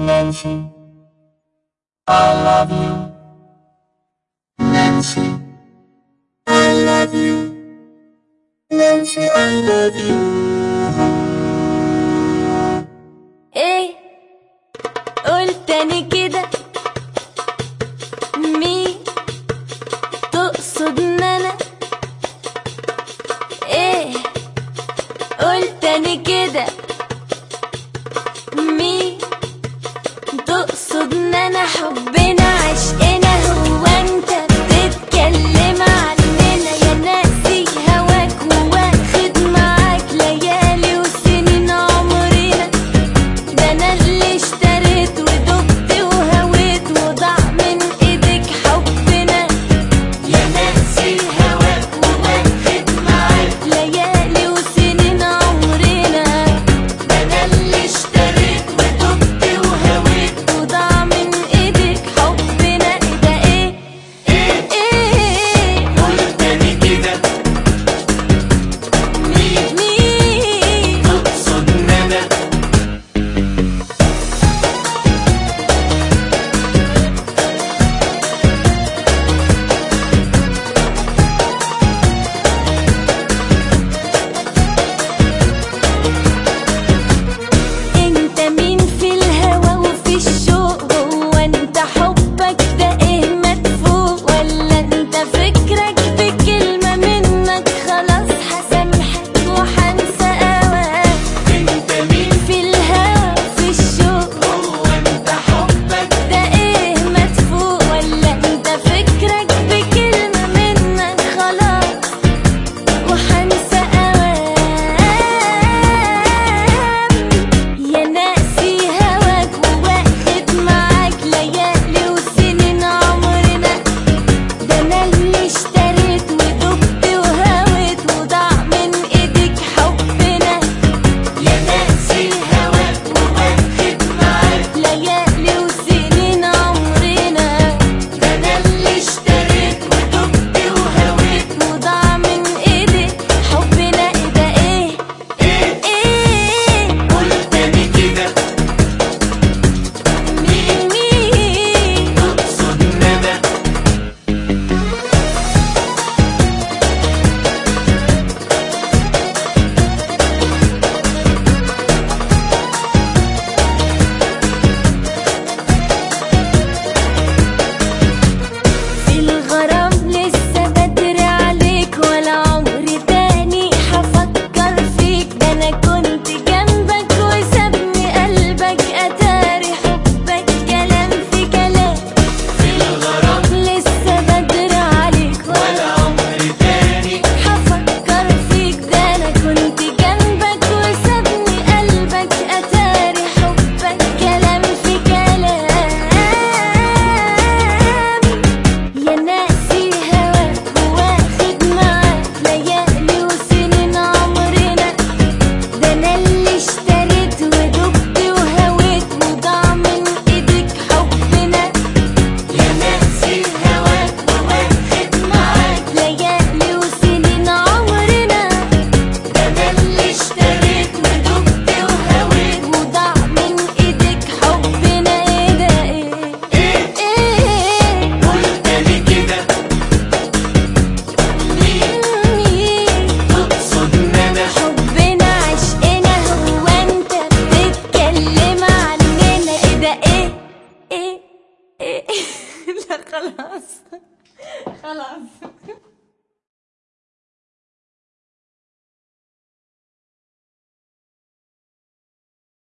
Nancy, I love you. Nancy, I love you. Nancy, I love you. ايه قول تاني كده مين تقصد ان انا ايه قول تاني كده مين تقصد ان انا حبنا عشقنا هو انت بتتكلم عننا يا ناسي هواك وواخد معاك ليالي وسنين عمرنا ده انا اللي اشتريت ودبت وهويت وضاع من ايدك حبنا يا ناسي هواك وواخد معاك ليالي وسنين عمرنا ده انا اللي اشتريت ودبت وهويت وضاع من ايدك حبنا ايه ده ايه ايه ايه قول تاني كده مين مين تقصد ان انا انت مين في الهوى وفي الشوق هو انت حبك ده ايه مدفوق ولا انت فكرك بكلمة منك خلاص هسامحك وهنسى اواك انت مين في الهوى وفي الشوق هو انت حبك ده ايه مدفوق ولا انت فكرك بكلمة منك خلاص وحنسى اوام يا ناسي هواك وواخد معاك ليالي وسنين عمرنا ده انا اللي اشتريت ودبت وهويت وضاع من ايدك حبنا يا ناسي هواك وواخد معاك ليالي وسنين عمرنا ده انا اللي اشتريت ودبت وهويت وضاع من ايدك حبنا ايه ده ايه ايه ايه قول تاني كده مين مين تقصد ان انا في الغرام لسه بدري عليك ولا عمري تاني هفكر فيك ده انا كنت جنبك وسابني قلبك اتاري حبك كلام في كلام في الغرام لسه بدري عليك ولا ولا عمر تاني هفكر فيك ده انا كنت جنبك وسابني قلبك اتاري حبك كلام في كلام يا ناسي هواك واخد معاك ليالي وسنين عمرنا ده انا اللي اشتريت ودبت وهويت وضاع من ايدك حبنا يا ناسي هواك وواخد معاك ليالي وسنين عمرنا ده انا اللي اشتريت ودبت وهويت وضاع من ايدك حبنا ايه ده ايه ايه ايه قول تاني كده مين مين تقصد ان انا حبنا عشقنا هو انت بتتكلم عننا ايه ده ايه ايه ايه لا خلاص خلاص